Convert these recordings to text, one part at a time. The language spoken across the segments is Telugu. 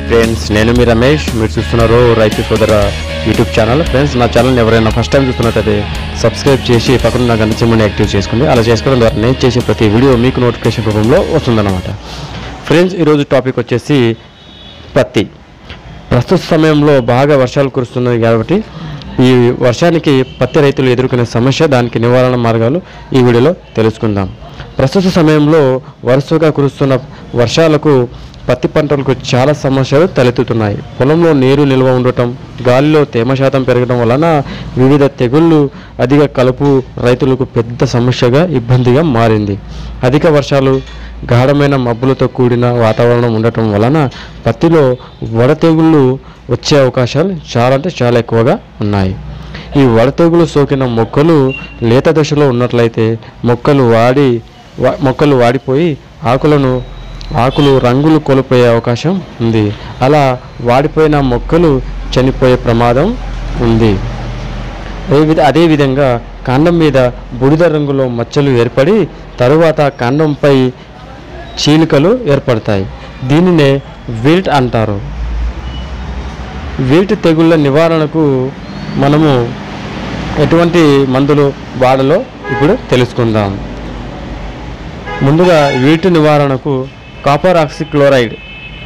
ఫ్రెండ్స్ నేను మీ రమేష్ మీరు చూస్తున్నారు రైతు సోదర యూట్యూబ్ ఛానల్ ఫ్రెండ్స్ నా ఛానల్ ఎవరైనా ఫస్ట్ టైం చూస్తున్నట్టయితే సబ్స్క్రైబ్ చేసి పక్కన నా గంట చిమ్ముని యాక్టివ్ చేసుకోండి అలా చేసుకోవడం ద్వారా నేను చేసే ప్రతి వీడియో మీకు నోటిఫికేషన్ రూపంలో వస్తుందన్నమాట ఫ్రెండ్స్ ఈరోజు టాపిక్ వచ్చేసి పత్తి ప్రస్తుత సమయంలో బాగా వర్షాలు కురుస్తున్నాయి కాబట్టి ఈ వర్షానికి పత్తి రైతులు ఎదుర్కొనే సమస్య దానికి నివారణ మార్గాలు ఈ వీడియోలో తెలుసుకుందాం ప్రస్తుత సమయంలో వరుసగా కురుస్తున్న వర్షాలకు పత్తి పంటలకు చాలా సమస్యలు తలెత్తుతున్నాయి పొలంలో నీరు నిల్వ ఉండటం గాలిలో తేమ శాతం పెరగడం వలన వివిధ తెగుళ్ళు అధిక కలుపు రైతులకు పెద్ద సమస్యగా ఇబ్బందిగా మారింది అధిక వర్షాలు గాఢమైన మబ్బులతో కూడిన వాతావరణం ఉండటం వలన పత్తిలో వడతెగుళ్ళు వచ్చే అవకాశాలు చాలా అంటే చాలా ఎక్కువగా ఉన్నాయి ఈ వడతెగులు సోకిన మొక్కలు లేత దశలో ఉన్నట్లయితే మొక్కలు వాడి వా- మొక్కలు వాడిపోయి ఆకులను ఆకులు రంగులు కోల్పోయే అవకాశం ఉంది అలా వాడిపోయిన మొక్కలు చనిపోయే ప్రమాదం ఉంది అదే విధ- అదేవిధంగా కాండం మీద బూడిద రంగులో మచ్చలు ఏర్పడి తరువాత కాండంపై చీలికలు ఏర్పడతాయి దీనినే విల్ట్ అంటారు వీటి తెగుళ్ళ నివారణకు మనము ఎటువంటి మందులు వాడాలో ఇప్పుడు తెలుసుకుందాం ముందుగా వీటి నివారణకు కాపర్ ఆక్సిక్లోరైడ్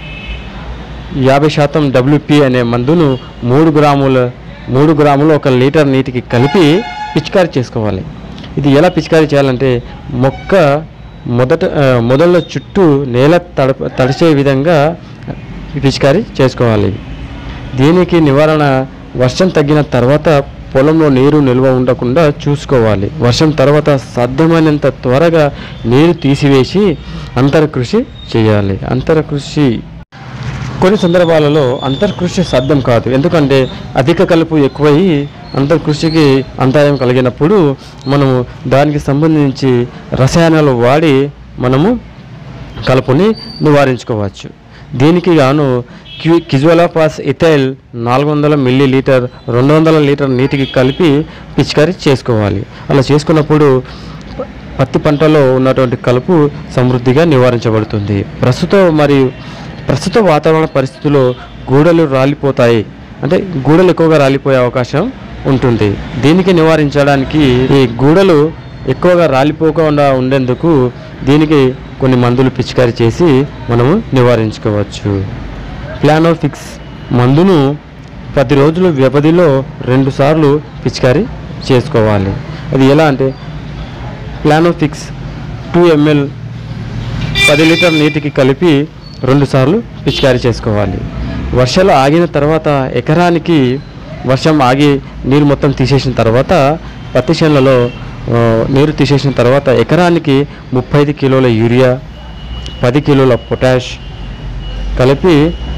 యాభై శాతం డబ్ల్యూపి అనే మందును మూడు గ్రాముల మూడు గ్రాములు ఒక లీటర్ నీటికి కలిపి పిచికారీ చేసుకోవాలి ఇది ఎలా పిచికారీ చేయాలంటే మొక్క మొదట ఆ, మొదళ్ళ చుట్టూ నేల తడప తడిచే విధంగా పిచికారీ చేసుకోవాలి దీనికి నివారణ వర్షం తగ్గిన తర్వాత పొలంలో నీరు నిల్వ ఉండకుండా చూసుకోవాలి వర్షం తర్వాత సాధ్యమైనంత త్వరగా నీరు తీసివేసి అంతర్కృషి చేయాలి అంతర్కృషి కొన్ని సందర్భాలలో అంతర్కృషి సాధ్యం కాదు ఎందుకంటే అధిక కలుపు ఎక్కువయి అంతర్కృషికి అంతరాయం కలిగినప్పుడు మనము దానికి సంబంధించి రసాయనాలు వాడి మనము కలుపుని నివారించుకోవచ్చు దీనికి గాను క్యూ కిజువలాపాస్ ఇథైల్ నాలుగు వందల మిల్లీ లీటర్ రెండు వందల లీటర్ నీటికి కలిపి పిచికారీ చేసుకోవాలి అలా చేసుకున్నప్పుడు ప- పత్తి పంటలో ఉన్నటువంటి కలుపు సమృద్ధిగా నివారించబడుతుంది ప్రస్తుతం మరియు ప్రస్తుత వాతావరణ పరిస్థితుల్లో గూడలు రాలిపోతాయి అంటే గూడలు ఎక్కువగా రాలిపోయే అవకాశం ఉంటుంది దీనికి నివారించడానికి ఈ గూడలు ఎక్కువగా రాలిపోకుండా ఉండేందుకు దీనికి కొన్ని మందులు పిచికారీ చేసి మనము నివారించుకోవచ్చు ప్లానోఫిక్స్ మందును పది రోజుల వ్యవధిలో రెండుసార్లు పిచికారీ చేసుకోవాలి అది ఎలా అంటే ప్లానోఫిక్స్ టూ ఎంఎల్ పది లీటర్ నీటికి కలిపి రెండుసార్లు పిచికారీ చేసుకోవాలి వర్షాలు ఆగిన తర్వాత ఎకరానికి వర్షం ఆగి నీరు మొత్తం తీసేసిన తర్వాత పత్తి చేనులలో ఆ, నీరు తీసేసిన తర్వాత ఎకరానికి ముప్పై ఐదు కిలోల యూరియా పది కిలోల పొటాష్ కలిపి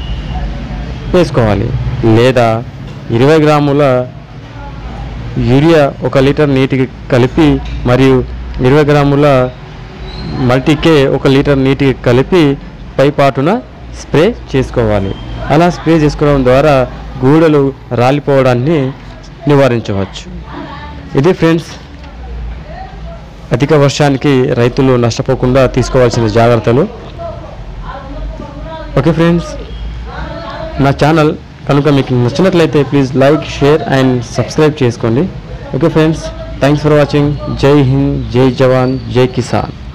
వేసుకోవాలి లేదా ఇరవై గ్రాముల యూరియా ఒక లీటర్ నీటికి కలిపి మరియు ఇరవై గ్రాముల మల్టీకే ఒక లీటర్ నీటికి కలిపి పైపాటున స్ప్రే చేసుకోవాలి అలా స్ప్రే చేసుకోవడం ద్వారా గూడలు రాలిపోవడాన్ని నివారించవచ్చు ఇది ఫ్రెండ్స్ అధిక వర్షానికి రైతులు నష్టపోకుండా తీసుకోవాల్సిన జాగ్రత్తలు ఓకే ఫ్రెండ్స్ నా ఛానల్ కనుక మీకు నచ్చినట్లయితే please like share and subscribe చేసుకోండి okay friends thanks for watching జై హింద్ జై జవాన్ జై కిసాన్